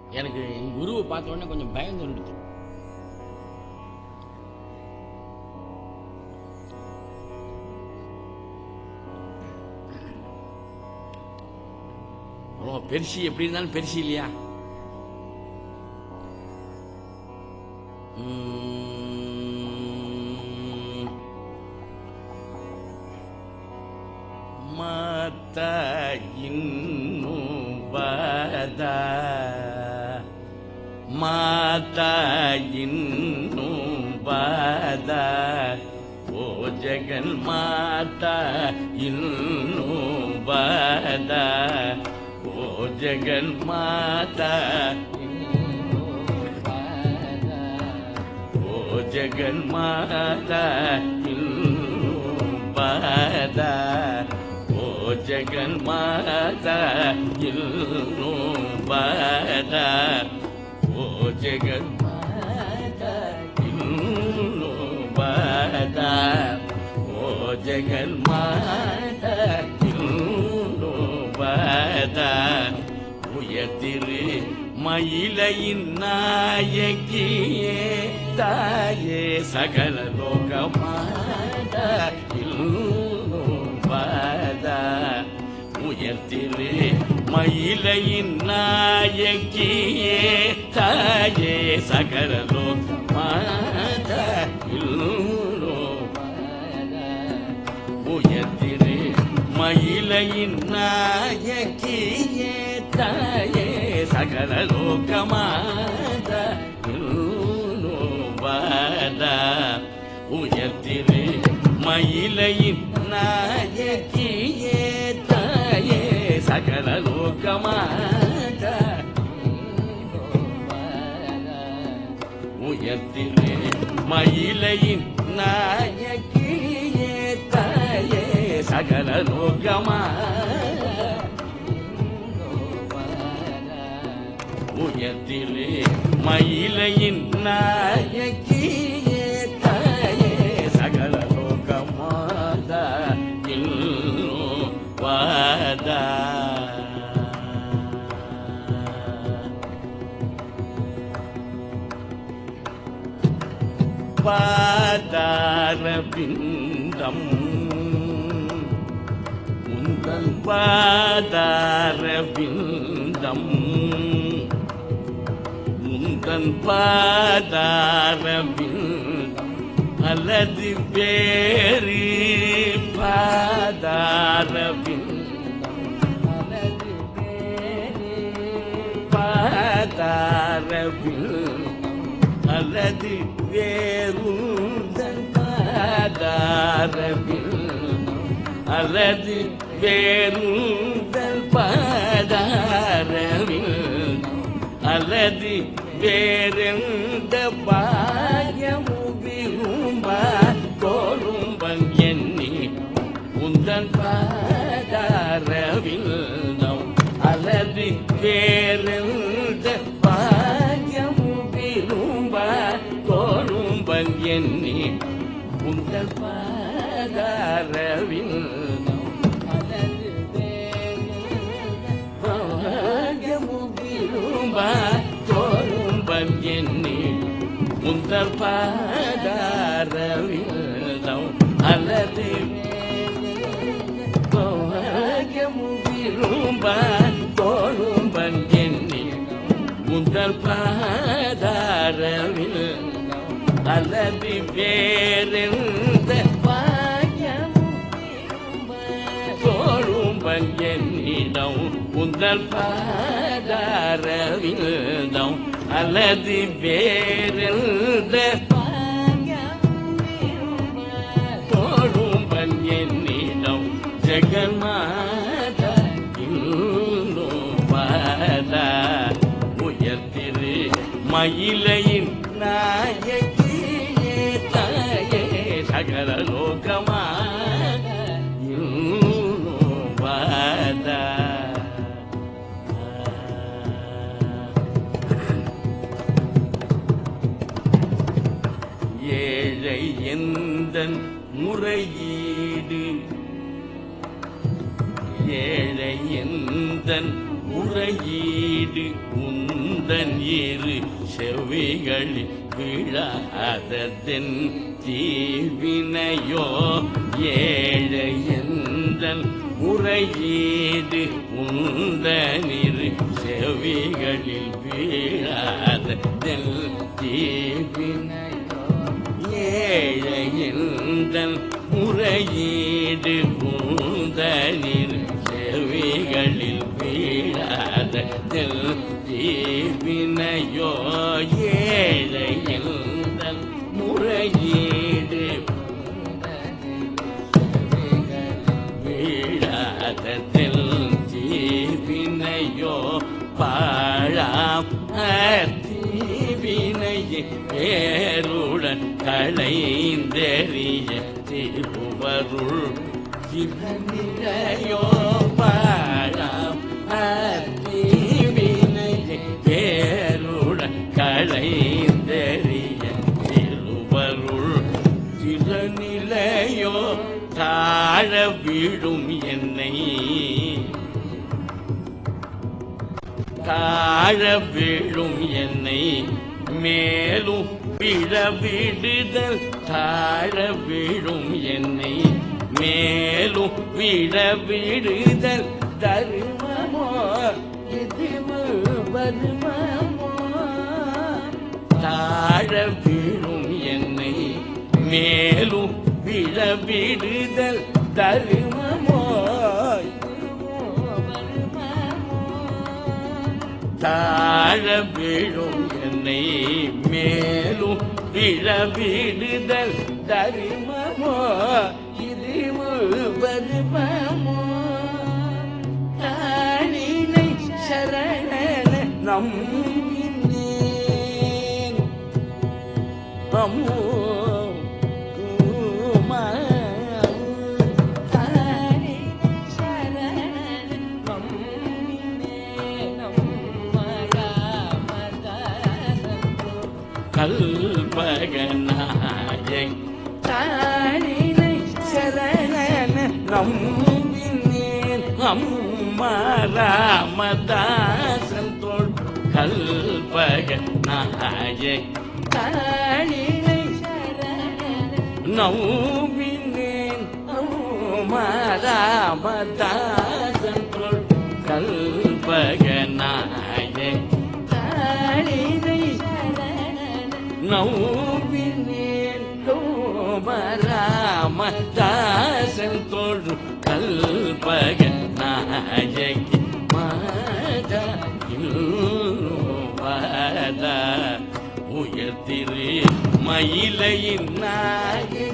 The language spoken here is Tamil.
எனக்கு என் குருவை பார்த்த உடனே கொஞ்சம் பயம் தோணுது ஓ பெருசி எப்படி இருந்தாலும் பெருசி இல்லையா உம். ಮಾತ ಇನ್ನು ಬದ ಮಾತ ಇನ್ನು ಬದ ಓ ಜಗನ್ ಮಾತ ಇನ್ನು ಬದ ಓ ಜಗನ್ ಮಾತ ಇನ್ನು ಬದ ಓ ಜಗನ್ಮಾತ ಇನ್ನು ಬಾದ ಓ ಜಗನ್ಮಾತ ಇನ್ನು ಬಾದ ಓ ಜಗನ್ಮಾತ ಇನ್ನು ಬಾದ ಓ ಜಗನ್ಮಾತ ಇನ್ನು ಬಾದ உயர்திரு மயிலையின் நாயகியே தாயே சகல லோகமாத உயர்திரு மயிலையின் நாயகியே தாயே சகல லோகமாத உயர்திரு மயிலையின் நாயகியே தாயே சகல லோகமாத வாத உயர்திரு மயிலையின் நாயகியே தாயே சகல லோகமாத உயர்த்திலே மயிலையின் நாயகியே தாயே சகல லோகமா உயர்த்திலே மயிலையின் நாயகியே தாயே சகல லோகமாதா இன்னும் வாதா பாதாரவிந்தம் உந்தன் பாதாரவிந்தம் உந்தன் பாதாரவிந்தம் அல்லது வேறு பாதாரவிந்தம் அல்லது வேறு பாதாரவிந்தம் அல்லது வேறுந்தன் பாதாரவில் அல்லது வேறுந்தன் பாதாரவில் அல்லது வேறெந்த பாயமு விரும்ப தோழும்பன் எண்ணி உந்தன் பாதாரவில் அல்லது வேறெந்த பாயமு விரும்ப தோழும்பன் எண்ணி உந்தன் பாதாரவில் அல்லது பாயமு விரும்ப தோழும்பன் எண்ணி உந்தர் பாதாரவில் அல்லது பாயமு விரும்ப தோழும்பன் எண்ணி உந்தல் பாதாரவில் அல்லது வேறெந்த தோழும்பன் என்னிடம் உந்தல் பாதாரவில் அல்லது வேறெந்த தோழும்பன் என்னிடம் ஜெகன்மாதா இன்னும் பாதா உயர்த்திரு மயிலையின் நாயகியே தாயே சகல லோகமா இன்னும் பாதா ஏழை எந்தன் முறையீடு ஏழை எந்தன் முறையீடு உந்த உந்தன் இரு செவிகளில் விழாததென் தீவினையோ ஏழையந்தன் முறையீடு உந்தனிரு செவிகளில் வீழாததென் தீவினையோ ஏழையந்தன் முறையீடு உந்தனிரு செவிகளில் வீழாத தீவினையோ ஏழையந்தன் முறையீடு வீழாத தீவினையோ பாழாம் தீவினையை பேருடன் களைந்தெறிய திருவருள் சிவனிலையோ பாழாம் தீவினையை பேருடன் களைந்தெறிய திருவருள் சிவநிலையோ தாழ விடும் என்னை தாழ விழும் என்னை மேலும் விழ விடுதல் தாழ விழும் என்னை மேலும் விழ விடுதல் தருமமோ இது வருமமோ தாழ விழும் என்னை மேலும் விழ விடுதல் தருமமோ தாழ விழும் என்னை மேலும் விழ விடுதல் தருமமோ இது வருமமோ தாழினை சரணன நம்பினேன் அம்மோ உமா, கல்பகநாயக் தாழினை சரணன நம்பினேன் அம்மா ராமதாசன் தோள் கல்பக நாயக் தாழினை நம்பினேன் அம்மா ராமதாசன் தோள் கல்பக நாயக் தாழினை நம்பினேன் கோமராம தாசன் தோழு கல்பக நாயகி மாதா வாதா உயர்த்திரு மயிலையின் நாயகி